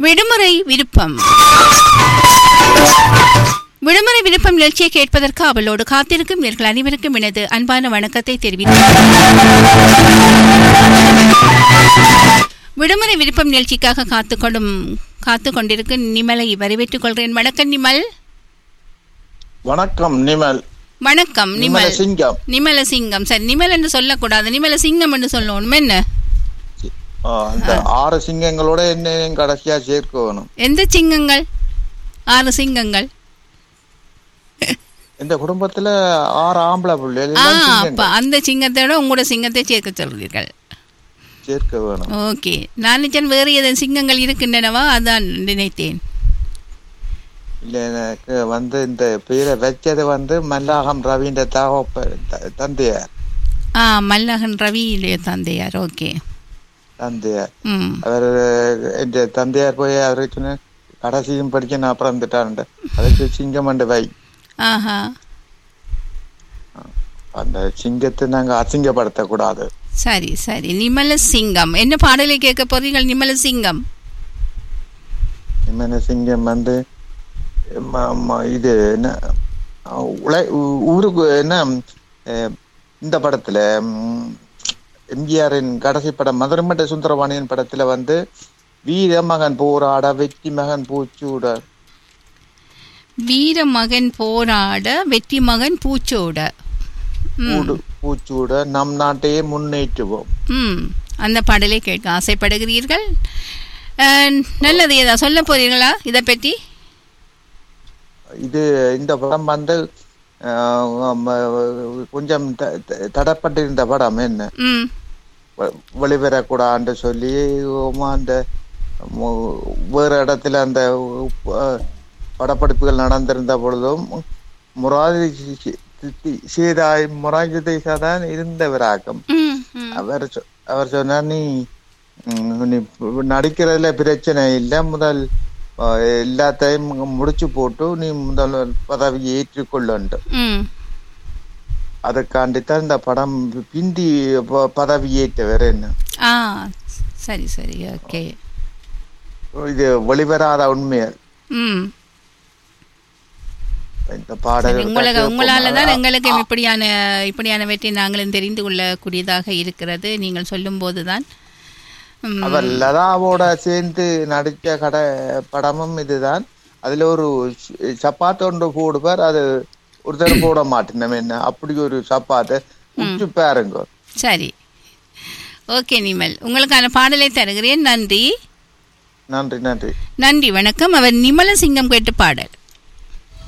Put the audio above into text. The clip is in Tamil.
விடுமுறை விருப்பம் விடுமுறை விருப்பம் நிகழ்ச்சியை கேட்பதற்கு அவளோடு காத்திருக்கும் நேர்கள் அனைவருக்கும் எனது அன்பான வணக்கத்தை தெரிவித்தேன் விடுமுறை விருப்பம் நிகழ்ச்சிக்காக காத்துக்கொண்டும் காத்து கொண்டிருக்கும் நிமலை வரவேற்றுக் கொள்கிறேன் வணக்கம் நிமல் வணக்கம் நிமல் வணக்கம் நிமல நிமல் சிங்கம் நிமல சிங்கம் சரி நிமல் என்று சொல்லக்கூடாது நிமல சிங்கம் என்று சொல்லணும் என்ன ஆ, இந்த ஆறு சிங்கங்களோட என்ன கடைசியா சேர்க்கணும் எந்த சிங்கங்கள் ஆறு சிங்கங்கள் இந்த குடும்பத்துல ஆறு ஆம்பளை பிள்ளைகள் ஆ எல்லாம் அப்ப சிங்கங்கள். அந்த சிங்கத்தோட உங்களோட சிங்கத்தை சேர்க்க சொல்றீர்கள் சேர்க்க வேணும் ஓகே நான் நினைச்சேன் வேறு எதன் சிங்கங்கள் இருக்கின்றனவா அதான் நினைத்தேன் இல்ல எனக்கு வந்து இந்த பேரை வச்சது வந்து மல்லாகம் ரவீந்திர தகப்ப த- தந்தையார் ஆ மல்லகன் ரவியுடைய தந்தையார் ஓகே தந்தையார் ம் அவர் என் தந்தையார் போய் அவரை சொன்ன கடைசியும் படிக்க நான் அப்புறம் வந்துட்டாருண்டு அதுக்கு சிங்கம் அண்டு வை ஆஹா அந்த சிங்கத்தை நாங்க அசிங்கப்படுத்தக்கூடாது சரி சரி நிமல சிங்கம் என்ன பாடலை கேட்க போறீர்கள் நிமல சிங்கம் என்ன சிங்கம் வந்து ம- ம- இது என்ன உலை ஊ- ஊருக்கு என்ன அஹ், இந்த படத்துல ம், எம்ஜிஆரின் கடைசி படம் மதுரமட்ட சுந்தரபாணியன் படத்துல வந்து வீர மகன் போராட வெற்றி மகன் பூச்சூட வீர மகன் போராட வெற்றி மகன் பூச்சோட ம் பூடு பூச்சூட நம் நாட்டையே முன்னேற்றுவோம் ம் அந்த பாடலை கேட்க ஆசைப்படுகிறீர்கள் அஹ், நல்லது ஏதா சொல்ல போறீங்களா இதை பற்றி இது இந்த படம் வந்து அஹ், ம- கொஞ்சம் த- த- தடப்பட்டிருந்த படம் என்ன ம் வெ- வெளிவரக்கூடாதுன்னு சொல்லி உமா அந்த மு- வேறு இடத்துல அந்த அஹ், படப்பிடிப்புகள் நடந்திருந்த பொழுதும் முராதி சீதாய் முராஜி தேசா தான் இருந்தவராகும் ம் ம் அவர் சொ- அவர் சொன்னார் நீ ம், நீ நடிக்கிறதுல பிரச்சனை இல்லை முதல் அஹ், எல்லாத்தையும் முடிச்சு போட்டு நீ முதல் பதவியை ஏற்றுக்கொள்ளண்டு ம் அதுக்காண்டித்தான் இந்த படம் பிந்தி ப- பதவி ஏற்றவர் என்ன ஆ சரி சரி ஓகே இது வெளிவராத உண்மையல் ம் இந்த பாடல் சரி, உங்களுக்கு உங்களால தான் எங்களுக்கு இப்படியான இப்படியான வெற்றி நாங்களும் தெரிந்து கொள்ளக்கூடியதாக இருக்கிறது நீங்கள் சொல்லும்போது தான் ம், அவர் லதாவோட சேர்ந்து நடிச்ச கட படமும் இதுதான் அதுல ஒரு ச- சப்பாத்து ஒன்று போடுவார் அது ஒருத்தர் போட மாட்டேன் என்ன அப்படி ஒரு சப்பாத்தை உச்சு பாருங்க சரி ஓகே நிமல் உங்களுக்கான பாடலை தருகிறேன் நன்றி நன்றி நன்றி நன்றி வணக்கம் அவர் நிமல சிங்கம் கேட்டு பாடல்